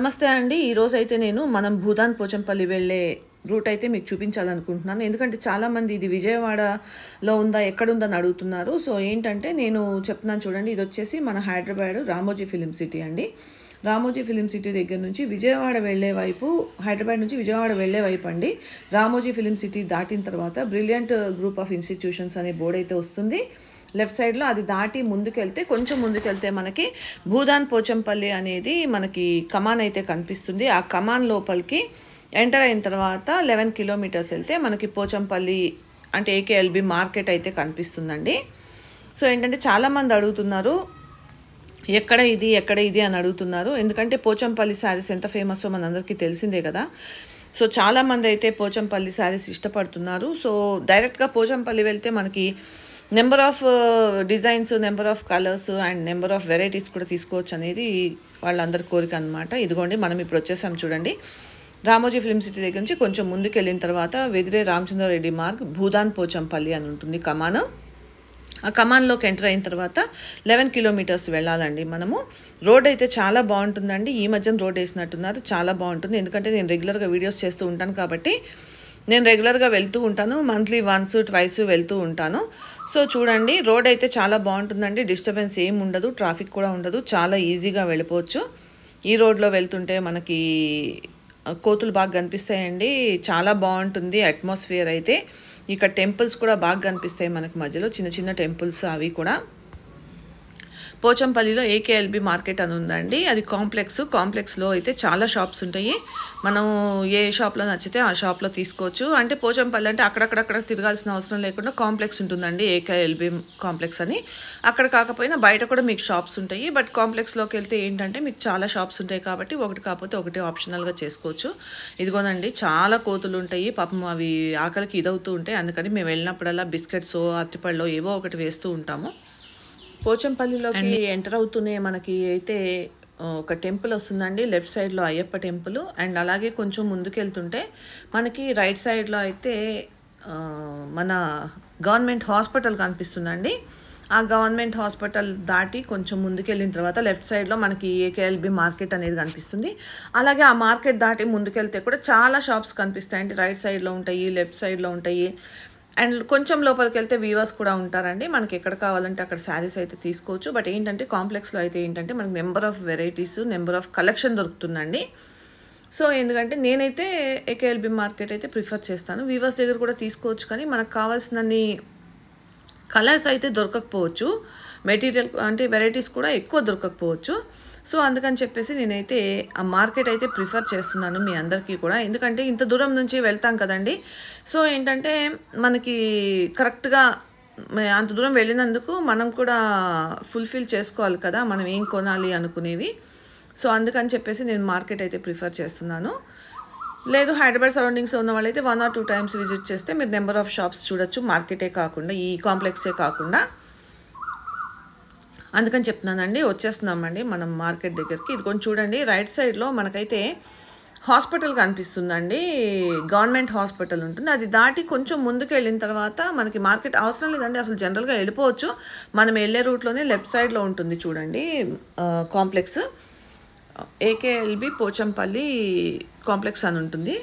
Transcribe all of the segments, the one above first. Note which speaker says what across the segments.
Speaker 1: నమస్తే అండి ఈరోజు అయితే నేను మనం భూదాన్ పోచంపల్లి వెళ్ళే రూట్ అయితే మీకు చూపించాలనుకుంటున్నాను ఎందుకంటే చాలామంది ఇది విజయవాడలో ఉందా ఎక్కడుందని అడుగుతున్నారు సో ఏంటంటే నేను చెప్తున్నాను చూడండి ఇది వచ్చేసి మన హైదరాబాద్ రామోజీ ఫిలిం సిటీ అండి రామోజీ ఫిలిం సిటీ దగ్గర నుంచి విజయవాడ వెళ్ళే వైపు హైదరాబాద్ నుంచి విజయవాడ వెళ్ళే వైపు అండి రామోజీ ఫిలిం సిటీ దాటిన తర్వాత బ్రిలియంట్ గ్రూప్ ఆఫ్ ఇన్స్టిట్యూషన్స్ అనే బోర్డు అయితే వస్తుంది లెఫ్ట్ సైడ్లో అది దాటి ముందుకెళ్తే కొంచెం ముందుకెళ్తే మనకి భూదాన్ పోచంపల్లి అనేది మనకి కమాన్ అయితే కనిపిస్తుంది ఆ కమాన్ లోపలికి ఎంటర్ అయిన తర్వాత లెవెన్ కిలోమీటర్స్ వెళ్తే మనకి పోచంపల్లి అంటే ఏకేఎల్బి మార్కెట్ అయితే కనిపిస్తుందండి సో ఏంటంటే చాలామంది అడుగుతున్నారు ఎక్కడ ఇది ఎక్కడ ఇది అని అడుగుతున్నారు ఎందుకంటే పోచంపల్లి శారీస్ ఎంత ఫేమస్సో మనందరికీ తెలిసిందే కదా సో చాలామంది అయితే పోచంపల్లి శారీస్ ఇష్టపడుతున్నారు సో డైరెక్ట్గా పోచంపల్లి వెళ్తే మనకి number of designs number of colours and number of varieties కూడా తీసుకోవచ్చు అనేది వాళ్ళందరి కోరిక అనమాట ఇదిగోండి మనం ఇప్పుడు వచ్చేసాం చూడండి రామోజీ ఫిల్మ్ సిటీ దగ్గర నుంచి కొంచెం ముందుకు వెళ్ళిన తర్వాత వెదిరే రామచంద్రారెడ్డి మార్గ్ భూదాన్ పోచంపల్లి అని ఉంటుంది కమాను ఆ కమాన్లోకి ఎంటర్ అయిన తర్వాత లెవెన్ కిలోమీటర్స్ వెళ్ళాలండి మనము రోడ్ అయితే చాలా బాగుంటుందండి ఈ మధ్యన రోడ్ వేసినట్టున్నారు చాలా బాగుంటుంది ఎందుకంటే నేను రెగ్యులర్గా వీడియోస్ చేస్తూ ఉంటాను కాబట్టి నేను రెగ్యులర్గా వెళ్తూ ఉంటాను మంత్లీ వన్స్ ట్వైస్ వెళ్తూ ఉంటాను సో చూడండి రోడ్ అయితే చాలా బాగుంటుందండి డిస్టర్బెన్స్ ఏం ఉండదు ట్రాఫిక్ కూడా ఉండదు చాలా ఈజీగా వెళ్ళిపోవచ్చు ఈ రోడ్లో వెళ్తుంటే మనకి కోతులు బాగా కనిపిస్తాయండి చాలా బాగుంటుంది అట్మాస్ఫియర్ అయితే ఇక్కడ టెంపుల్స్ కూడా బాగా కనిపిస్తాయి మనకి మధ్యలో చిన్న చిన్న టెంపుల్స్ అవి కూడా పోచంపల్లిలో ఏకేఎల్బి మార్కెట్ అని ఉందండి అది కాంప్లెక్స్ కాంప్లెక్స్లో అయితే చాలా షాప్స్ ఉంటాయి మనం ఏ షాప్లో నచ్చితే ఆ షాప్లో తీసుకోవచ్చు అంటే పోచంపల్లి అంటే అక్కడక్కడక్కడ తిరగాల్సిన అవసరం లేకుండా కాంప్లెక్స్ ఉంటుందండి ఏకేఎల్బి కాంప్లెక్స్ అని అక్కడ కాకపోయినా బయట కూడా మీకు షాప్స్ ఉంటాయి బట్ కాంప్లెక్స్లోకి వెళ్తే ఏంటంటే మీకు చాలా షాప్స్ ఉంటాయి కాబట్టి ఒకటి కాకపోతే ఒకటి ఆప్షనల్గా చేసుకోవచ్చు ఇదిగోనండి చాలా కోతులు ఉంటాయి పాపం అవి ఆకలికి ఇదవుతూ ఉంటాయి అందుకని మేము వెళ్ళినప్పుడల్లా బిస్కెట్స్ అరటిపళ్ళు ఏవో ఒకటి వేస్తూ ఉంటాము పోచంపల్లిలోకి ఎంటర్ అవుతూనే మనకి అయితే ఆ, ఒక టెంపుల్ వస్తుందండి లెఫ్ట్ సైడ్లో అయ్యప్ప టెంపుల్ అండ్ అలాగే కొంచెం ముందుకెళ్తుంటే మనకి రైట్ సైడ్లో అయితే ఆ, మన గవర్నమెంట్ హాస్పిటల్ కనిపిస్తుందండి ఆ గవర్నమెంట్ హాస్పిటల్ దాటి కొంచెం ముందుకెళ్ళిన తర్వాత లెఫ్ట్ సైడ్లో మనకి ఏకేఎల్బి మార్కెట్ అనేది కనిపిస్తుంది అలాగే ఆ మార్కెట్ దాటి ముందుకెళ్తే కూడా చాలా షాప్స్ కనిపిస్తాయండి రైట్ సైడ్లో ఉంటాయి లెఫ్ట్ సైడ్లో ఉంటాయి అండ్ కొంచెం లోపలికి వెళ్తే వీవర్స్ కూడా ఉంటారండి మనకి ఎక్కడ కావాలంటే అక్కడ శారీస్ అయితే తీసుకోవచ్చు బట్ ఏంటంటే కాంప్లెక్స్లో అయితే ఏంటంటే మనకి number of varieties number of collection దొరుకుతుందండి సో ఎందుకంటే నేనైతే ఏకేఎల్బి మార్కెట్ అయితే ప్రిఫర్ చేస్తాను వీవర్స్ దగ్గర కూడా తీసుకోవచ్చు కానీ మనకు కావాల్సినన్ని కలర్స్ అయితే దొరకకపోవచ్చు మెటీరియల్ అంటే వెరైటీస్ కూడా ఎక్కువ దొరకకపోవచ్చు సో అందుకని చెప్పేసి నేనైతే ఆ మార్కెట్ అయితే ప్రిఫర్ చేస్తున్నాను మీ అందరికీ కూడా ఎందుకంటే ఇంత దూరం నుంచి వెళ్తాం కదండి సో ఏంటంటే మనకి కరెక్ట్గా మ- అంత దూరం వెళ్ళినందుకు మనం కూడా ఫుల్ఫిల్ చేసుకోవాలి కదా మనం ఏం కొనాలి అనుకునేవి సో అందుకని చెప్పేసి నేను మార్కెట్ అయితే ప్రిఫర్ చేస్తున్నాను లేదు హైదరాబాద్ సరౌండింగ్స్లో ఉన్న వాళ్ళైతే one or two times visit చేస్తే మీరు నెంబర్ ఆఫ్ షాప్స్ చూడొచ్చు మార్కెటే కాకుండా ఈ కాంప్లెక్సే కాకుండా అందుకని చెప్తున్నానండి వచ్చేస్తున్నామండి మనం మార్కెట్ దగ్గరికి ఇది కొంచెం చూడండి రైట్ సైడ్లో మనకైతే హాస్పిటల్ కనిపిస్తుందండి గవర్నమెంట్ హాస్పిటల్ ఉంటుంది అది దాటి కొంచెం ముందుకు వెళ్ళిన తర్వాత మనకి మార్కెట్ అవసరం లేదండి అసలు జనరల్గా వెళ్ళిపోవచ్చు మనం వెళ్ళే రూట్లోనే లెఫ్ట్ సైడ్లో ఉంటుంది చూడండి ఆ, కాంప్లెక్స్ ఏకేఎల్బి పోచంపల్లి కాంప్లెక్స్ అని ఉంటుంది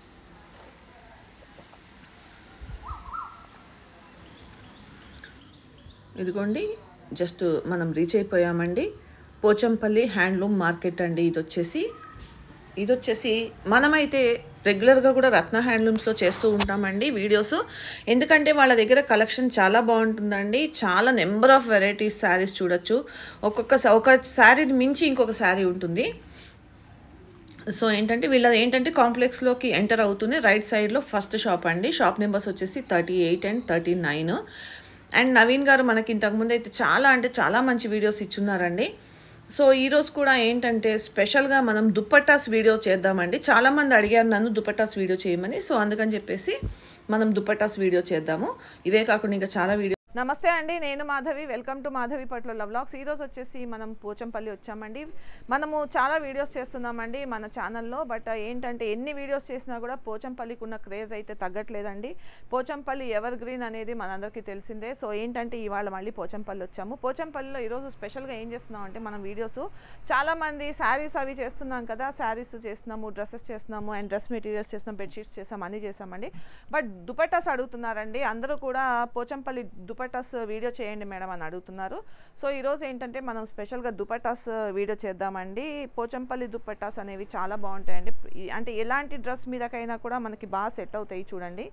Speaker 1: ఇదిగోండి జస్ట్ మనం రీచ్ అయిపోయామండి పోచంపల్లి హ్యాండ్లూమ్ మార్కెట్ అండి ఇది వచ్చేసి ఇది వచ్చేసి మనమైతే రెగ్యులర్గా కూడా రత్న హ్యాండ్లూమ్స్లో చేస్తూ ఉంటామండి వీడియోస్ ఎందుకంటే వాళ్ళ దగ్గర కలెక్షన్ చాలా బాగుంటుందండి చాలా నెంబర్ ఆఫ్ వెరైటీస్ శారీస్ చూడొచ్చు ఒక్కొక్క స- ఒక శారీని మించి ఇంకొక శారీ ఉంటుంది సో ఏంటంటే వీళ్ళ ఏంటంటే కాంప్లెక్స్లోకి ఎంటర్ అవుతూనే రైట్ సైడ్లో ఫస్ట్ షాప్ అండి షాప్ నెంబర్స్ వచ్చేసి thirty eight and thirty nine and Naveen గారు మనకి ఇంతకుముందు అయితే చాలా అంటే చాలా మంచి వీడియోస్ ఇచ్చున్నారండి సో ఈరోజు కూడా ఏంటంటే స్పెషల్గా మనం దుప్పట్టాస్ వీడియో చేద్దామండి చాలామంది అడిగారు నన్ను దుప్పట్టాస్ వీడియో చేయమని సో అందుకని చెప్పేసి మనం దుప్పట్టాస్ వీడియో చేద్దాము ఇవే కాకుండా ఇంకా చాలా వీడియో నమస్తే అండి నేను మాధవి వెల్కమ్ టు మాధవి పట్ల లవ్ వ్లాగ్స్ ఈరోజు వచ్చేసి మనం పోచంపల్లి వచ్చామండి మనము చాలా వీడియోస్ చేస్తున్నామండి మన ఛానల్లో బట్ ఏంటంటే ఎన్ని వీడియోస్ చేసినా కూడా పోచంపల్లికి ఉన్న క్రేజ్ అయితే తగ్గట్లేదండి పోచంపల్లి ఎవర్ గ్రీన్ అనేది మనందరికీ తెలిసిందే సో ఏంటంటే ఇవాళ మళ్ళీ పోచంపల్లి వచ్చాము పోచంపల్లిలో ఈరోజు స్పెషల్గా ఏం చేస్తున్నాం అంటే మనం వీడియోస్ చాలామంది శారీస్ అవి చేస్తున్నాం కదా శారీస్ చేస్తున్నాము డ్రెస్సెస్ చేస్తున్నాము అండ్ డ్రెస్ మెటీరియల్స్ చేస్తున్నాం బెడ్షీట్స్ చేస్తాం అన్నీ చేస్తామండి బట్ దుపట్టాస్ అడుగుతున్నారండి అందరూ కూడా పోచంపల్లి దుపట్టాస్ వీడియో చేయండి మేడం అని అడుగుతున్నారు సో ఈరోజు ఏంటంటే మనం స్పెషల్గా దుపట్టాస్ వీడియో చేద్దామండి పోచంపల్లి దుపట్టాస్ అనేవి చాలా బాగుంటాయండి ఈ- అంటే ఎలాంటి డ్రెస్ మీదకైనా కూడా మనకి బాగా సెట్ అవుతాయి చూడండి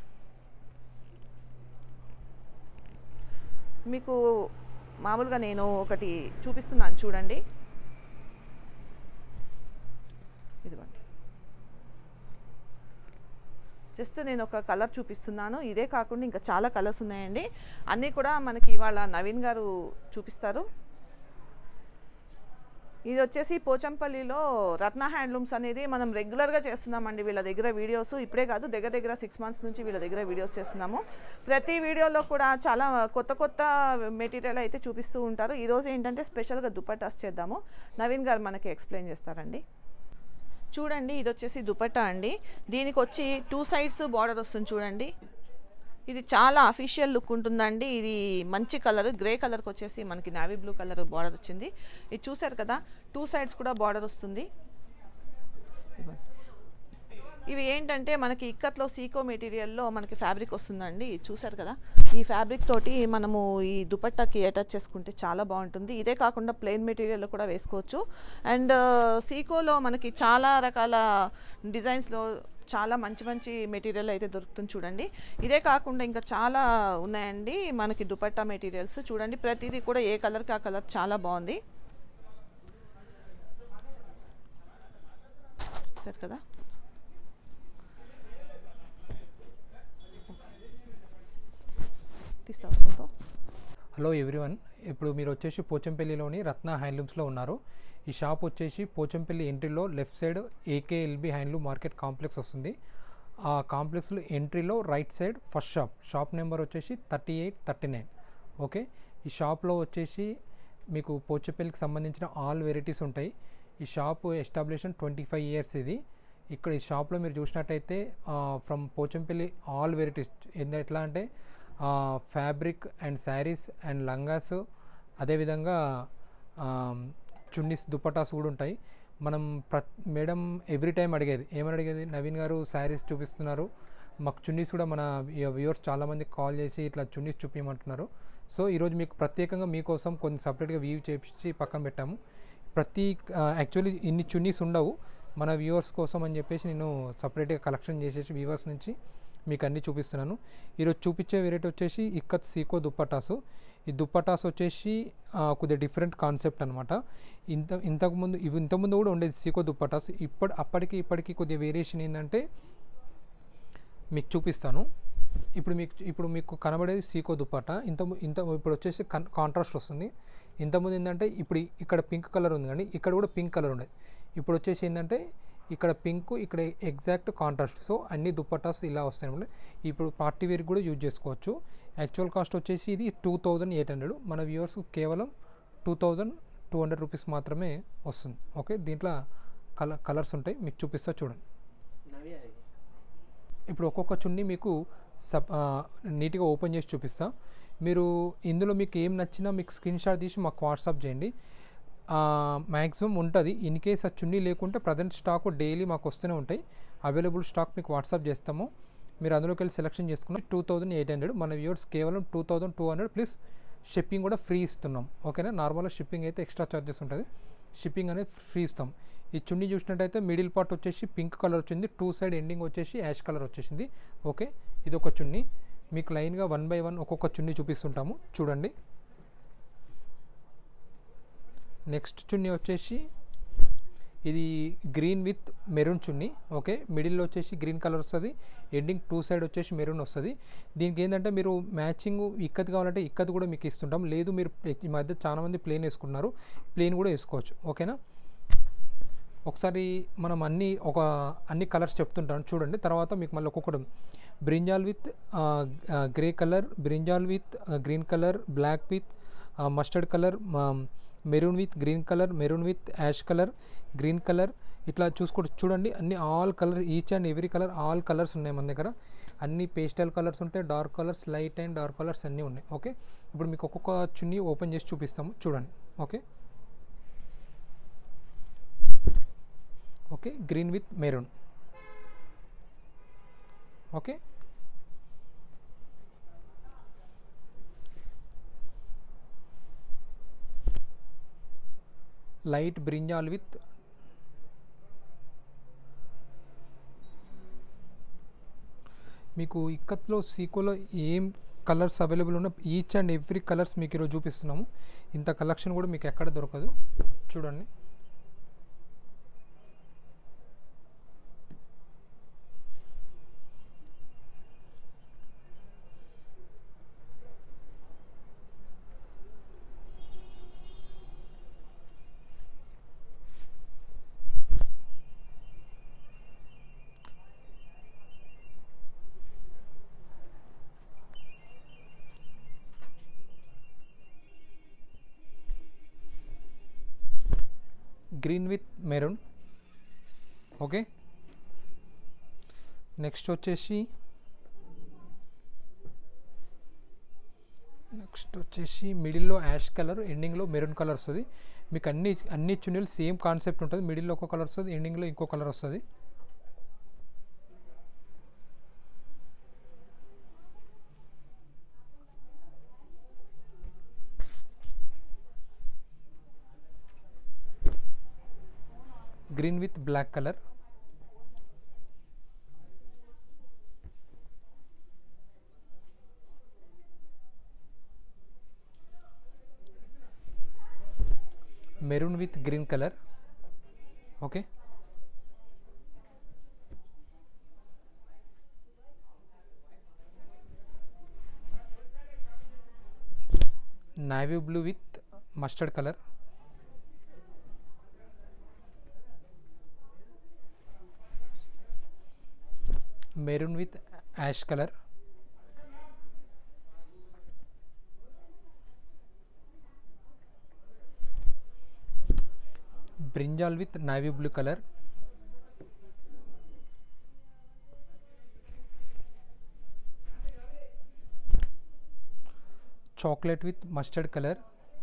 Speaker 1: మీకు మామూలుగా నేను ఒకటి చూపిస్తున్నాను చూడండి ఇదిగోండి జస్ట్ నేను ఒక కలర్ చూపిస్తున్నాను ఇదే కాకుండా ఇంకా చాలా కలర్స్ ఉన్నాయండి అన్నీ కూడా మనకి ఇవాళ నవీన్ గారు చూపిస్తారు ఇది వచ్చేసి పోచంపల్లిలో రత్న హ్యాండ్లూమ్స్ అనేది మనం రెగ్యులర్గా చేస్తున్నామండి వీళ్ళ దగ్గర వీడియోస్ ఇప్పుడే కాదు దగ్గర దగ్గర సిక్స్ మంత్స్ నుంచి వీళ్ళ దగ్గర వీడియోస్ చేస్తున్నాము ప్రతి వీడియోలో కూడా చాలా కొత్త కొత్త మెటీరియల్ అయితే చూపిస్తూ ఉంటారు ఈరోజు ఏంటంటే స్పెషల్గా దుపట్టాస్ చేద్దాము నవీన్ గారు మనకి ఎక్స్ప్లెయిన్ చేస్తారండి చూడండి ఇది వచ్చేసి దుపట్టా అండి దీనికి వచ్చి టూ సైడ్స్ బార్డర్ వస్తుంది చూడండి ఇది చాలా అఫీషియల్ లుక్ ఉంటుందండి ఇది మంచి కలర్ గ్రే కలర్కి వచ్చేసి మనకి నావీ బ్లూ కలర్ బార్డర్ వచ్చింది ఇది చూసారు కదా టూ సైడ్స్ కూడా బార్డర్ వస్తుంది ఇదిగోండి. ఇవి ఏంటంటే మనకి ఇక్కత్లో సీకో మెటీరియల్లో మనకి ఫ్యాబ్రిక్ వస్తుందండి ఇది చూసారు కదా ఈ ఫ్యాబ్రిక్ తోటి మనము ఈ దుపట్టాకి అటాచ్ చేసుకుంటే చాలా బాగుంటుంది ఇదే కాకుండా ప్లెయిన్ మెటీరియల్ కూడా వేసుకోవచ్చు అండ్ సీకోలో మనకి చాలా రకాల డిజైన్స్లో చాలా మంచి మంచి మెటీరియల్ అయితే దొరుకుతుంది చూడండి ఇదే కాకుండా ఇంకా చాలా ఉన్నాయండి మనకి దుపట్టా మెటీరియల్స్ చూడండి ప్రతిదీ కూడా ఏ కలర్కి ఆ కలర్ చాలా బాగుంది చూసారు కదా తీస్తావా ఫోటో
Speaker 2: హలో ఎవ్రీవన్ ఇప్పుడు మీరు వచ్చేసి పోచంపల్లిలోని రత్న హ్యాండ్లూమ్స్లో ఉన్నారు ఈ షాప్ వచ్చేసి పోచంపల్లి ఎంట్రీలో left side AKLB handloom market complex వస్తుంది ఆ కాంప్లెక్స్లో ఎంట్రీలో right side first shop shop number వచ్చేసి thirty eight thirty nine okay ఈ షాప్లో వచ్చేసి మీకు పోచంపల్లికి సంబంధించిన ఆల్ వెరైటీస్ ఉంటాయి ఈ shop establishment twenty five years ఇది ఇక్కడ ఈ షాప్లో మీరు చూసినట్టయితే ఫ్రమ్ పోచంపల్లి ఆల్ వెరైటీస్ ఏంది ఎట్లా అంటే fabric and saris and langas అదేవిధంగా చున్నీస్ దుపటాస్ కూడా ఉంటాయి మనం ప్ర మేడం ఎవ్రీ టైం అడిగేది ఏమని అడిగేది నవీన్ గారు శారీస్ చూపిస్తున్నారు మాకు చున్నీస్ కూడా మన వ్యూవర్స్ చాలామంది కాల్ చేసి ఇట్లా చున్నీస్ చూపించమంటున్నారు సో ఈరోజు మీకు ప్రత్యేకంగా మీకోసం కొన్ని సపరేట్గా వ్యూ చేపించి పక్కన పెట్టాము ప్రతి యాక్చువల్లీ ఇన్ని చున్నీస్ ఉండవు మన వ్యూవర్స్ కోసం అని చెప్పేసి నేను సపరేట్గా కలెక్షన్ చేసేసి వ్యూవర్స్ నుంచి మీకు అన్నీ చూపిస్తున్నాను ఈరోజు చూపించే వెరైటీ వచ్చేసి ఇక్కత్ సీకో దుప్పటాసు ఈ దుప్పటాస్ వచ్చేసి ఆ, కొద్దిగా డిఫరెంట్ కాన్సెప్ట్ అనమాట ఇంత ఇంతకుముందు ఇవి ఇంతకుముందు కూడా ఉండేది సీకో దుప్పటాస్ ఇప్పటి అప్పటికి ఇప్పటికి కొద్దిగా వేరియేషన్ ఏంటంటే మీకు చూపిస్తాను ఇప్పుడు మీకు ఇప్పుడు మీకు కనబడేది సీకో దుప్పట ఇంత ము- ఇంత ఇప్పుడు వచ్చేసి కన్ కాంట్రాస్ట్ వస్తుంది ఇంతకుముందు ఏంటంటే ఇప్పుడు ఇక్కడ పింక్ కలర్ ఉంది కానీ ఇక్కడ కూడా పింక్ కలర్ ఉండేది ఇప్పుడు వచ్చేసి ఏంటంటే ఇక్కడ పింక్ ఇక్కడ ఎగ్జాక్ట్ కాంట్రాస్ట్ సో అన్ని దుప్పటాస్ ఇలా వస్తాయి అనమాట ఇప్పుడు పార్టీ వేర్ కూడా యూజ్ చేసుకోవచ్చు యాక్చువల్ కాస్ట్ వచ్చేసి ఇది టూ థౌజండ్ ఎయిట్ హండ్రెడ్ మన వ్యూవర్స్ కేవలం two thousand two hundred rupees మాత్రమే వస్తుంది ఓకే దీంట్లో కలర్ కలర్స్ ఉంటాయి మీకు చూపిస్తా చూడండి ఇప్పుడు ఒక్కొక్క చున్నీ మీకు సప్ ఆ, నీట్గా ఓపెన్ చేసి చూపిస్తా మీరు ఇందులో మీకు ఏం నచ్చినా మీకు స్క్రీన్ షాట్ తీసి మాకు వాట్సాప్ చేయండి మ్యాక్సిమం ఉంటుంది ఇన్ కేస్ ఆ చున్నీ లేకుంటే ప్రజెంట్ స్టాక్ డైలీ మాకు వస్తూనే ఉంటాయి అవైలబుల్ స్టాక్ మీకు వాట్సాప్ చేస్తాము మీరు అందులోకి వెళ్ళి సెలెక్షన్ చేసుకున్న టూ థౌజండ్ ఎయిట్ హండ్రెడ్ మన వ్యూవర్స్ కేవలం two thousand two hundred plus shipping కూడా ఫ్రీ ఇస్తున్నాం ఓకేనా నార్మల్గా షిప్పింగ్ అయితే ఎక్స్ట్రా చార్జెస్ ఉంటుంది షిప్పింగ్ అనేది ఫ్రీ ఇస్తాం ఈ చున్నీ చూసినట్టయితే మిడిల్ పార్ట్ వచ్చేసి పింక్ కలర్ వచ్చింది టూ సైడ్ ఎండింగ్ వచ్చేసి యాష్ కలర్ వచ్చేసింది ఓకే ఇది ఒక చున్నీ మీకు లైన్గా వన్ బై వన్ ఒక్కొక్క చున్నీ చూపిస్తుంటాము చూడండి నెక్స్ట్ చున్నీ వచ్చేసి ఇది green with maroon chunni okay మిడిల్లో వచ్చేసి గ్రీన్ కలర్ వస్తుంది ఎండింగ్ టూ సైడ్ వచ్చేసి మెరూన్ వస్తుంది దీనికి ఏంటంటే మీరు మ్యాచింగ్ ఇక్కత్ కావాలంటే ఇక్కత్ కూడా మీకు ఇస్తుంటాం లేదు మీరు ఈ మధ్య చాలామంది ప్లేన్ వేసుకుంటున్నారు ప్లేన్ కూడా వేసుకోవచ్చు ఓకేనా ఒకసారి మనం అన్ని ఒక అన్ని కలర్స్ చెప్తుంటాను చూడండి తర్వాత మీకు మళ్ళీ ఒక్కొక్కటి brinjal with grey colour brinjal with green colour black with mustard colour maroon with green colour maroon with ash colour green colour ఇట్లా చూసుకోవచ్చు చూడండి అన్ని all colour each and every colour all colours ఉన్నాయి మన దగ్గర అన్ని పేస్టల్ కలర్స్ ఉంటాయి dark colours light and dark colours అన్నీ ఉన్నాయి ఓకే ఇప్పుడు మీకు ఒక్కొక్క చున్నీ ఓపెన్ చేసి చూపిస్తాము చూడండి okay okay green with maroon okay light brinjal with మీకు ఇక్కత్లో సీకోలో ఏం కలర్స్ అవైలబుల్ ఉన్న ఈచ్ అండ్ ఎవ్రీ కలర్స్ మీకు ఈరోజు చూపిస్తున్నాము ఇంత కలెక్షన్ కూడా మీకు ఎక్కడ దొరకదు చూడండి green with maroon okay next వచ్చేసి నెక్స్ట్ వచ్చేసి మిడిల్లో యాష్ కలర్ ఎండింగ్లో మెరూన్ కలర్ వస్తుంది మీకు అన్ని అన్ని చున్నీలు సేమ్ కాన్సెప్ట్ ఉంటుంది మిడిల్లో ఒక కలర్ వస్తుంది ఎండింగ్లో ఇంకో కలర్ వస్తుంది green with black colour maroon with green colour okay navy blue with mustard colour maroon with ash colour brinjal with navy blue colour chocolate with mustard colour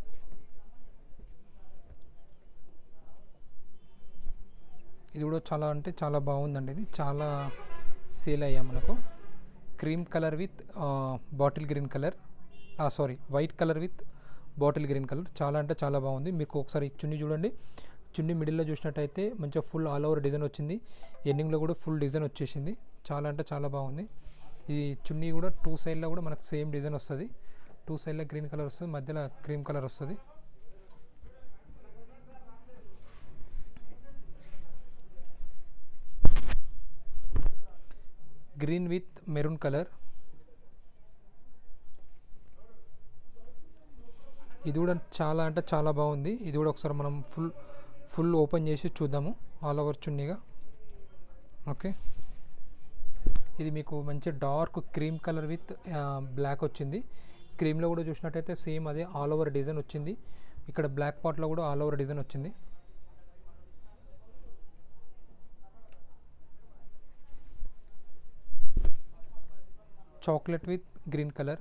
Speaker 2: ఇది కూడా చాలా అంటే చాలా బాగుందండి ఇది చాలా సేల్ అయ్యా మనకు cream colour with bottle green colour sorry white colour with bottle green colour చాలా అంటే చాలా బాగుంది మీకు ఒకసారి ఈ చున్నీ చూడండి చున్నీ మిడిల్లో చూసినట్టయితే మంచిగా ఫుల్ ఆల్ ఓవర్ డిజైన్ వచ్చింది ఎండింగ్లో కూడా ఫుల్ డిజైన్ వచ్చేసింది చాలా అంటే చాలా బాగుంది ఈ చున్నీ కూడా టూ సైడ్లో కూడా మనకు సేమ్ డిజైన్ వస్తుంది టూ సైడ్లో గ్రీన్ కలర్ వస్తుంది మధ్యలో క్రీమ్ కలర్ వస్తుంది గ్రీన్ విత్ మెరూన్ కలర్ ఇది కూడా చాలా అంటే చాలా బాగుంది ఇది కూడా ఒకసారి మనం ఫుల్ ఫుల్ ఓపెన్ చేసి చూద్దాము ఆల్ ఓవర్ చున్నీగా ఓకే ఇది మీకు మంచి dark cream colour with black వచ్చింది క్రీమ్లో కూడా చూసినట్టయితే సేమ్ అదే ఆల్ ఓవర్ డిజైన్ వచ్చింది ఇక్కడ బ్లాక్ పార్ట్లో కూడా ఆల్ ఓవర్ డిజైన్ వచ్చింది chocolate with green colour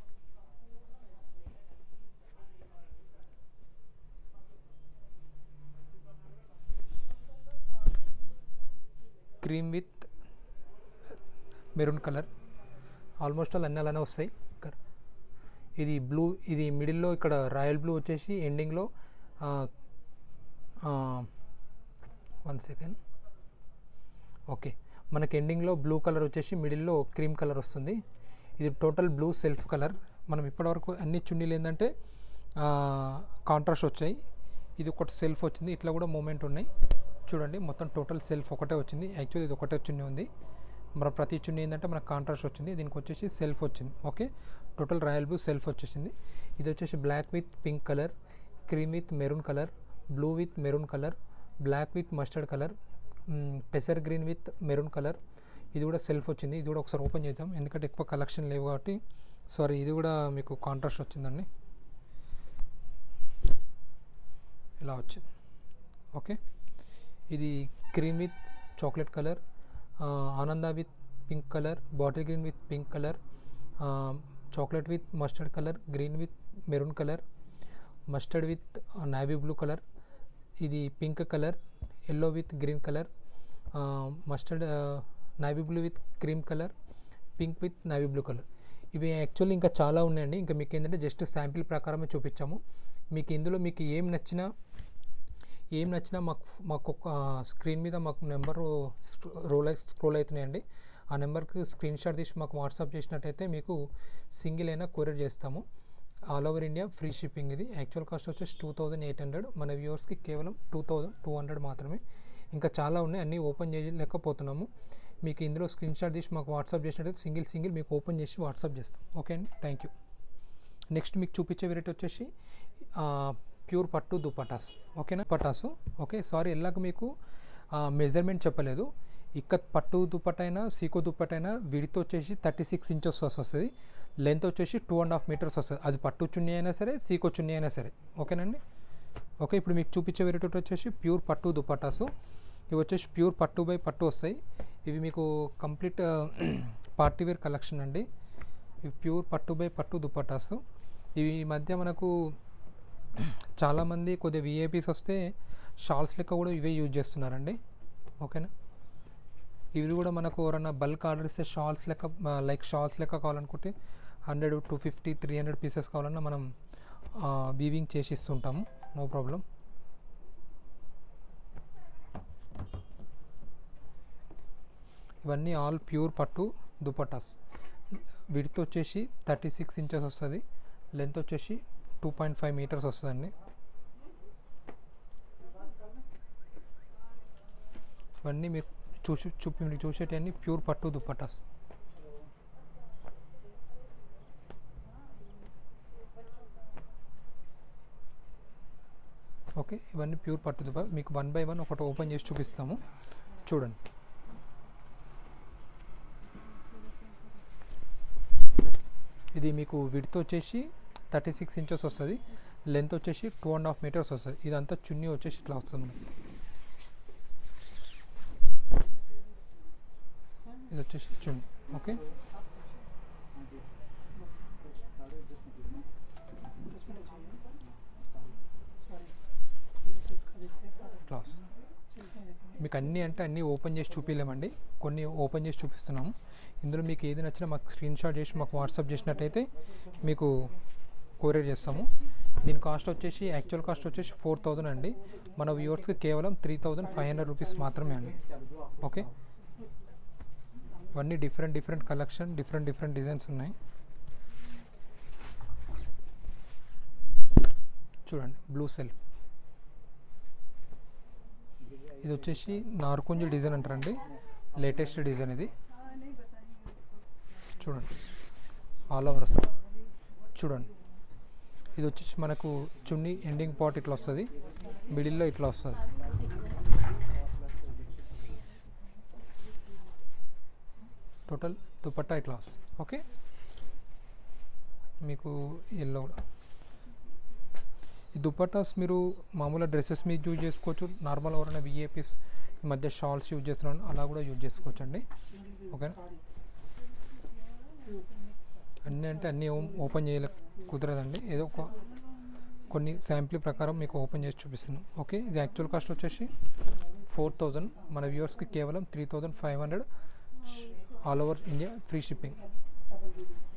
Speaker 2: cream with maroon colour almost all అన్నీ అలానే వస్తాయి ఇక్కడ ఇది బ్లూ ఇది మిడిల్లో ఇక్కడ రాయల్ బ్లూ వచ్చేసి ఎండింగ్లో వన్ సెకండ్ ఓకే మనకి ఎండింగ్లో బ్లూ కలర్ వచ్చేసి మిడిల్లో క్రీమ్ కలర్ వస్తుంది ఇది టోటల్ బ్లూ సెల్ఫ్ కలర్ మనం ఇప్పటివరకు అన్ని చున్నీలు ఏంటంటే కాంట్రాస్ట్ వచ్చాయి ఇది ఒకటి సెల్ఫ్ వచ్చింది ఇట్లా కూడా మూమెంట్ ఉన్నాయి చూడండి మొత్తం టోటల్ సెల్ఫ్ ఒకటే వచ్చింది యాక్చువల్లీ ఇది ఒకటే చున్నీ ఉంది మన ప్రతి చున్నీ ఏంటంటే మనకు కాంట్రాస్ట్ వచ్చింది దీనికి వచ్చేసి సెల్ఫ్ వచ్చింది okay total royal blue self వచ్చేసింది ఇది వచ్చేసి black with pink colour cream with maroon colour blue with maroon colour black with mustard colour పెసర్ గ్రీన్ విత్ మెరూన్ కలర్ ఇది కూడా సెల్ఫ్ వచ్చింది ఇది కూడా ఒకసారి ఓపెన్ చేద్దాం ఎందుకంటే ఎక్కువ కలెక్షన్ లేవు కాబట్టి సారీ ఇది కూడా మీకు కాంట్రాస్ట్ వచ్చిందండి ఇలా వచ్చింది ఓకే ఇది క్రీమ్ విత్ చాక్లెట్ కలర్ ఆనంద with pink colour bottle green with pink colour chocolate with mustard colour green with maroon colour mustard with navy blue colour ఇది pink colour yellow with green colour mustard navy blue with cream colour pink with navy blue colour ఇవి actually ఇంకా చాలా ఉన్నాయండి ఇంకా మీకు ఏంటంటే just sample ప్రకారమే చూపించాము మీకు ఇందులో మీకు ఏం నచ్చినా ఏం నచ్చినా మాకు మాకు ఒక స్క్రీన్ మీద మాకు నెంబర్ రోల్ స్క్రోల్ అవుతున్నాయండి ఆ నెంబర్కి స్క్రీన్ షాట్ తీసి మాకు వాట్సాప్ చేసినట్టయితే మీకు సింగిల్ అయినా కొరియర్ చేస్తాము all over India free shipping ఇది యాక్చువల్ కాస్ట్ వచ్చేసి టూ థౌజండ్ ఎయిట్ హండ్రెడ్ మన వ్యూవర్స్కి కేవలం టూ థౌజండ్ టూ హండ్రెడ్ మాత్రమే ఇంకా చాలా ఉన్నాయి అన్నీ ఓపెన్ చేయలేకపోతున్నాము మీకు ఇందులో స్క్రీన్ షాట్ తీసి మాకు వాట్సాప్ చేసినట్టయితే సింగిల్ సింగిల్ మీకు ఓపెన్ చేసి వాట్సాప్ చేస్తాం ఓకే అండి థ్యాంక్ యూ నెక్స్ట్ మీకు చూపించే వెరైటీ వచ్చేసి ప్యూర్ పట్టు దుపటాస్ ఓకేనా పటాసు ఓకే సారీ ఎల్లాక మీకు మెజర్మెంట్ చెప్పలేదు ఇక్కత్ పట్టు దుప్పటైనా సీకో దుప్పటైనా విడితో వచ్చేసి థర్టీ సిక్స్ ఇంచెస్ వస్తుంది లెంత్ వచ్చేసి టూ అండ్ హాఫ్ మీటర్స్ వస్తుంది అది పట్టు చున్నీ అయినా సరే సీకో చున్నీ అయినా సరే ఓకేనండి ఓకే ఇప్పుడు మీకు చూపించే వెరైటీ వచ్చేసి ప్యూర్ పట్టు దుపటాసు ఇవి వచ్చేసి ప్యూర్ పట్టు బై పట్టు వస్తాయి ఇవి మీకు కంప్లీట్ పార్టీ వేర్ కలెక్షన్ అండి ఇవి ప్యూర్ పట్టు బై పట్టు దుపటాసు ఇవి ఈ మధ్య మనకు చాలామంది కొద్దిగా విఐపీస్ వస్తే షాల్స్ లెక్క కూడా ఇవే యూజ్ చేస్తున్నారండి ఓకేనా ఇవి కూడా మనకు ఎవరన్నా బల్క్ ఆర్డర్ ఇస్తే షాల్స్ లెక్క లైక్ షాల్స్ లెక్క కావాలనుకుంటే hundred two fifty three hundred pieces కావాలన్నా మనం వీవింగ్ చేసి ఇస్తుంటాము నో ప్రాబ్లం ఇవన్నీ ఆల్ ప్యూర్ పట్టు దుపటాస్ విడ్త్ వచ్చేసి థర్టీ సిక్స్ ఇంచెస్ వస్తుంది లెంత్ వచ్చేసి టూ పాయింట్ ఫైవ్ మీటర్స్ వస్తుందండి ఇవన్నీ మీరు చూసి చూపి మీరు చూసేటన్నీ ప్యూర్ పట్టు దుప్పటాస్ ఓకే ఇవన్నీ ప్యూర్ పట్టు దుప్ప మీకు వన్ బై వన్ ఒకటి ఓపెన్ చేసి చూపిస్తాము చూడండి ఇది మీకు విడ్త్ వచ్చేసి థర్టీ సిక్స్ ఇంచెస్ వస్తుంది లెంత్ వచ్చేసి టూ అండ్ హాఫ్ మీటర్స్ వస్తుంది ఇదంతా చున్నీ వచ్చేసి ఇట్లా వస్తుంది మనకి ఇది వచ్చేసి చున్నీ ఓకే క్లాస్ మీకు అన్నీ అంటే అన్నీ ఓపెన్ చేసి చూపించలేమండి కొన్ని ఓపెన్ చేసి చూపిస్తున్నాము ఇందులో మీకు ఏది నచ్చినా మాకు స్క్రీన్ షాట్ చేసి మాకు వాట్సాప్ చేసినట్టయితే మీకు కొరియర్ చేస్తాము దీని కాస్ట్ వచ్చేసి యాక్చువల్ కాస్ట్ వచ్చేసి ఫోర్ థౌజండ్ అండి మన వ్యూవర్స్కి కేవలం three thousand five hundred rupees మాత్రమే అండి ఓకే ఇవన్నీ different different collection different different designs ఉన్నాయి చూడండి బ్లూ సెల్ఫ్ ఇది వచ్చేసి నార్కుంజి డిజైన్ అంటారండి లేటెస్ట్ డిజైన్ ఇది చూడండి ఆల్ ఓవర్ వస్తుంది చూడండి ఇది వచ్చేసి మనకు చున్నీ ఎండింగ్ పార్ట్ ఇట్లా వస్తుంది మిడిల్లో ఇట్లా వస్తుంది టోటల్ దుపట్టా ఇట్లా వస్తుంది ఓకే మీకు ఎల్లో కూడా ఈ దుపట్టాస్ మీరు మామూలుగా డ్రెస్సెస్ మీద యూజ్ చేసుకోవచ్చు నార్మల్ ఎవరైనా విఏపీస్ ఈ మధ్య షాల్స్ యూజ్ చేస్తున్నాను అలా కూడా యూజ్ చేసుకోవచ్చు అండి ఓకేనా అన్నీ అంటే అన్నీ ఓపెన్ చేయలే కుదరదండి ఏదో ఒక కొన్ని శాంపిల్ ప్రకారం మీకు ఓపెన్ చేసి చూపిస్తున్నాం ఓకే ఇది యాక్చువల్ కాస్ట్ వచ్చేసి ఫోర్ థౌజండ్ మన వ్యూవర్స్కి కేవలం three thousand five hundred all over India free shipping